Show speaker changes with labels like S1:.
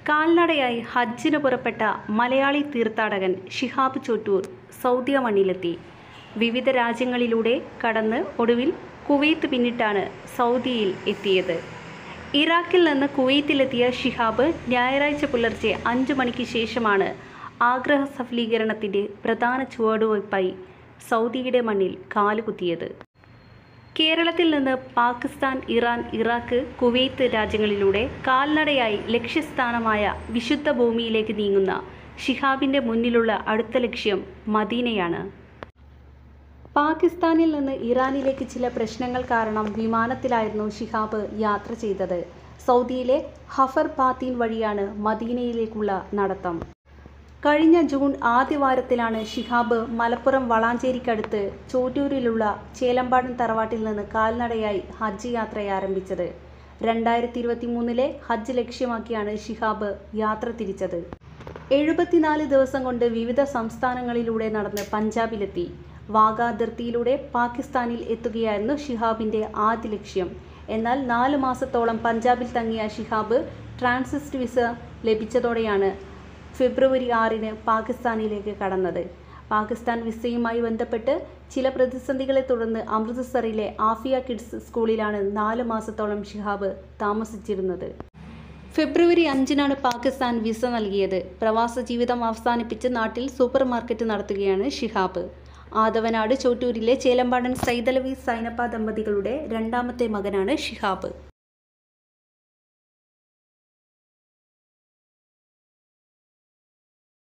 S1: കാൽനടയായി ഹജ്ജിന് പുറപ്പെട്ട മലയാളി തീർത്ഥാടകൻ ഷിഹാബ് ചോറ്റൂർ സൗദി മണ്ണിലെത്തി വിവിധ രാജ്യങ്ങളിലൂടെ കടന്ന് ഒടുവിൽ കുവൈത്ത് പിന്നിട്ടാണ് സൗദിയിൽ എത്തിയത് ഇറാഖിൽ നിന്ന് കുവൈത്തിലെത്തിയ ഷിഹാബ് ഞായറാഴ്ച പുലർച്ചെ അഞ്ചു മണിക്ക് ശേഷമാണ് ആഗ്രഹ സഫലീകരണത്തിൻ്റെ പ്രധാന ചുവടുവയ്പായി സൗദിയുടെ മണ്ണിൽ കാലുകുത്തിയത് കേരളത്തിൽ നിന്ന് പാകിസ്ഥാൻ ഇറാൻ ഇറാഖ് കുവൈത്ത് രാജ്യങ്ങളിലൂടെ കാൽനടയായി ലക്ഷ്യസ്ഥാനമായ വിശുദ്ധ ഭൂമിയിലേക്ക് നീങ്ങുന്ന ഷിഹാബിൻ്റെ മുന്നിലുള്ള അടുത്ത ലക്ഷ്യം മദീനയാണ് പാകിസ്ഥാനിൽ നിന്ന് ഇറാനിലേക്ക് ചില പ്രശ്നങ്ങൾ കാരണം വിമാനത്തിലായിരുന്നു ഷിഹാബ് യാത്ര ചെയ്തത് സൗദിയിലെ ഹഫർ പാത്തീൻ വഴിയാണ് മദീനയിലേക്കുള്ള നടത്തം കഴിഞ്ഞ ജൂൺ ആദ്യവാരത്തിലാണ് ഷിഹാബ് മലപ്പുറം വളാഞ്ചേരിക്കടുത്ത് ചോറ്റൂരിലുള്ള ചേലമ്പാടൻ തറവാട്ടിൽ നിന്ന് കാൽനടയായി ഹജ്ജ് യാത്ര ആരംഭിച്ചത് രണ്ടായിരത്തി ഇരുപത്തി മൂന്നിലെ ഹജ്ജ് ലക്ഷ്യമാക്കിയാണ് ഷിഹാബ് യാത്ര തിരിച്ചത് എഴുപത്തിനാല് ദിവസം കൊണ്ട് വിവിധ സംസ്ഥാനങ്ങളിലൂടെ നടന്ന് പഞ്ചാബിലെത്തി വാഗ അതിർത്തിയിലൂടെ പാകിസ്ഥാനിൽ എത്തുകയായിരുന്നു ഷിഹാബിൻ്റെ ആദ്യ ലക്ഷ്യം എന്നാൽ നാല് മാസത്തോളം പഞ്ചാബിൽ തങ്ങിയ ഷിഹാബ് ട്രാൻസിസ്റ്റ് വിസ ലഭിച്ചതോടെയാണ് ഫെബ്രുവരി ആറിന് പാകിസ്ഥാനിലേക്ക് കടന്നത് പാകിസ്ഥാൻ വിസയുമായി ബന്ധപ്പെട്ട് ചില പ്രതിസന്ധികളെ തുടർന്ന് അമൃത്സറിലെ ആഫിയ കിഡ്സ് സ്കൂളിലാണ് നാല് മാസത്തോളം ഷിഹാബ് താമസിച്ചിരുന്നത് ഫെബ്രുവരി അഞ്ചിനാണ് പാകിസ്ഥാൻ വിസ നൽകിയത് പ്രവാസ ജീവിതം അവസാനിപ്പിച്ച് നാട്ടിൽ സൂപ്പർ മാർക്കറ്റ് നടത്തുകയാണ് ഷിഹാബ് ആദവനാട് ചോറ്റൂരിലെ ചേലമ്പാടൻ സൈതലവി സൈനപ്പ ദമ്പതികളുടെ രണ്ടാമത്തെ മകനാണ് ഷിഹാബ്